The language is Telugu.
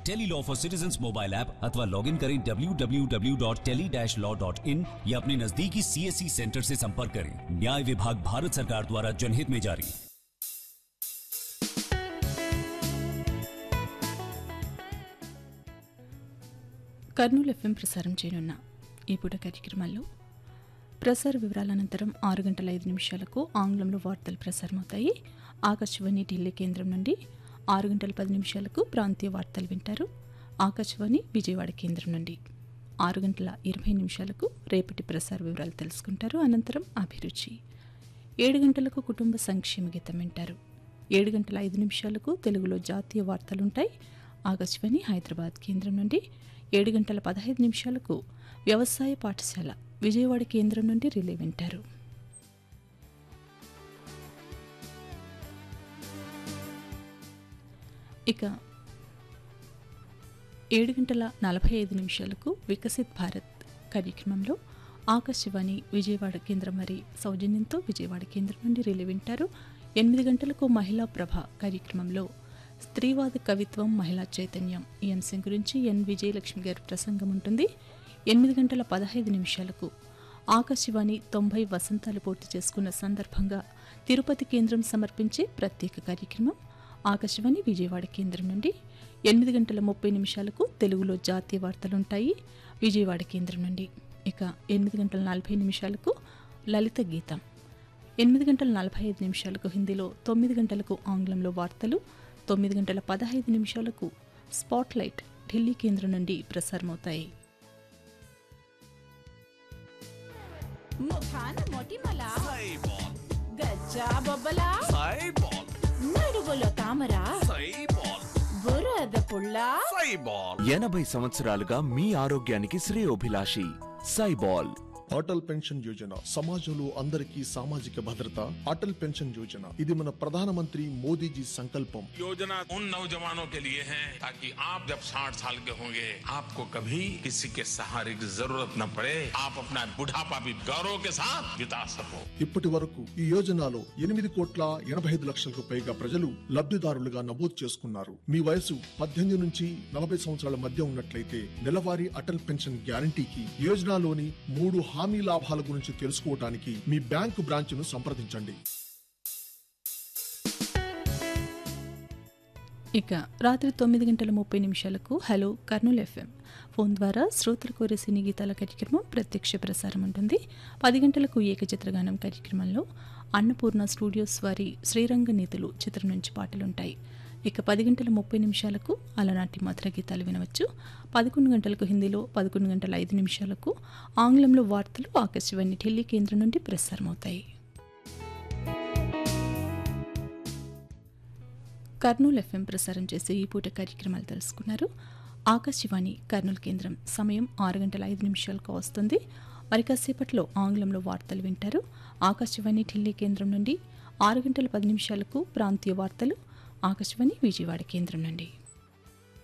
tele law for citizen mobile app अथवा लॉग इन करें www.tele-law.in या अपने नजदीकी सीएससी सेंटर से संपर्क करें न्याय विभाग भारत सरकार द्वारा जनहित में जारी కర్నూలు ఎఫ్ఎం ప్రసారం చేయనున్న ఈ పూట కార్యక్రమాల్లో ప్రసార వివరాల అనంతరం ఆరు గంటల ఐదు నిమిషాలకు ఆంగ్లంలో వార్తలు ప్రసారమవుతాయి ఆకాశవాణి ఢిల్లీ కేంద్రం నుండి ఆరు గంటల పది నిమిషాలకు ప్రాంతీయ వార్తలు వింటారు ఆకాశవాణి విజయవాడ కేంద్రం నుండి ఆరు గంటల ఇరవై నిమిషాలకు రేపటి ప్రసార వివరాలు తెలుసుకుంటారు అనంతరం అభిరుచి ఏడు గంటలకు కుటుంబ సంక్షేమ గీతం వింటారు ఏడు గంటల ఐదు నిమిషాలకు తెలుగులో జాతీయ వార్తలుంటాయి ఆకాశవాణి హైదరాబాద్ కేంద్రం నుండి ఏడు గంటల పదహైదు నిమిషాలకు వ్యవసాయ పాఠశాల విజయవాడ కేంద్రం నుండి రిలే వింటారు ఇక ఏడు గంటల నలభై ఐదు నిమిషాలకు వికసిత్ భారత్ కార్యక్రమంలో ఆకాశవాణి విజయవాడ కేంద్రం మరి సౌజన్యంతో విజయవాడ కేంద్రం నుండి రిలే వింటారు ఎనిమిది గంటలకు మహిళా ప్రభ కార్యక్రమంలో స్త్రీవాద కవిత్వం మహిళా చైతన్యం ఈ అంశం గురించి ఎన్ విజయలక్ష్మి గారి ప్రసంగం ఉంటుంది ఎనిమిది గంటల పదహైదు నిమిషాలకు ఆకాశవాణి తొంభై వసంతాలు పూర్తి చేసుకున్న సందర్భంగా తిరుపతి కేంద్రం సమర్పించే ప్రత్యేక కార్యక్రమం ఆకాశవాణి విజయవాడ కేంద్రం నుండి ఎనిమిది గంటల ముప్పై నిమిషాలకు తెలుగులో జాతీయ వార్తలుంటాయి విజయవాడ కేంద్రం నుండి ఇక ఎనిమిది గంటల నలభై నిమిషాలకు లలిత గీతం ఎనిమిది గంటల నలభై ఐదు నిమిషాలకు హిందీలో తొమ్మిది గంటలకు ఆంగ్లంలో వార్తలు తొమ్మిది గంటల పదహైదు నిమిషాలకు స్పాట్లైట్ ఢిల్లీ కేంద్రం నుండి ప్రసారమవుతాయి ముఖాన మొటిమల సైబాల్ గజ్జా బొబ్బల సైబాల్ నడుగులో తామర సైబాల్ బురద పుల్ల సైబాల్ ఎనభై సంవత్సరాలుగా మీ ఆరోగ్యానికి శ్రేయోభిలాషి సైబాల్ అటల్ పెన్షన్ యోజన సమాజంలో అందరికీ సామాజిక భద్రత అటల్ పెన్షన్ యోజన ఇది మన ప్రధానమంత్రి మోదీజీ సంకల్పం योजना उन नौजवानों के लिए है ताकि आप जब 60 साल के होंगे आपको कभी किसी के सहारे की जरूरत न पड़े आप अपना बुढ़ापा भी गौरव के साथ बिता सको ఇప్పటి వరకు ఈ యోజనలో ఎనిమిది కోట్ల ఎనభై ఐదు లక్షలకు పైగా ప్రజలు లబ్ధిదారులుగా నమోదు చేసుకున్నారు మీ వయసు పద్దెనిమిది నుంచి నలభై సంవత్సరాల మధ్య ఉన్నట్లయితే నెలవారీ అటల్ పెన్షన్ గ్యారంటీకి యోజనలోని మూడు హామీ లాభాల గురించి తెలుసుకోవడానికి మీ బ్యాంకు బ్రాంచ్ను సంప్రదించండి ఇక రాత్రి తొమ్మిది గంటల ముప్పై నిమిషాలకు హలో కర్నూలు ఎఫ్ఎం ఫోన్ ద్వారా శ్రోతలు కోరే సినీ గీతాల కార్యక్రమం ప్రత్యక్ష ప్రసారం ఉంటుంది పది గంటలకు ఏకచిత్రగానం కార్యక్రమంలో అన్నపూర్ణ స్టూడియోస్ వారి శ్రీరంగ నీతులు చిత్రం నుంచి పాటలుంటాయి ఇక పది గంటల ముప్పై నిమిషాలకు అలనాటి మధుర గీతాలు వినవచ్చు పదకొండు గంటలకు హిందీలో పదకొండు గంటల ఐదు నిమిషాలకు ఆంగ్లంలో వార్తలు ఆకాశవాణి ఢిల్లీ కేంద్రం నుండి ప్రసారమవుతాయి కర్నూలు ఎఫ్ఎం ప్రసారం చేసే ఈ పూట కార్యక్రమాలు తెలుసుకున్నారు ఆకాశవాణి కర్నూలు కేంద్రం సమయం ఆరు గంటల ఐదు నిమిషాలకు వస్తుంది మరి కాసేపట్లో ఆంగ్లంలో వార్తలు వింటారు ఆకాశవాణి ఢిల్లీ కేంద్రం నుండి ఆరు గంటల పది నిమిషాలకు ప్రాంతీయ వార్తలు ఆకాశవాణి విజయవాడ కేంద్రం నుండి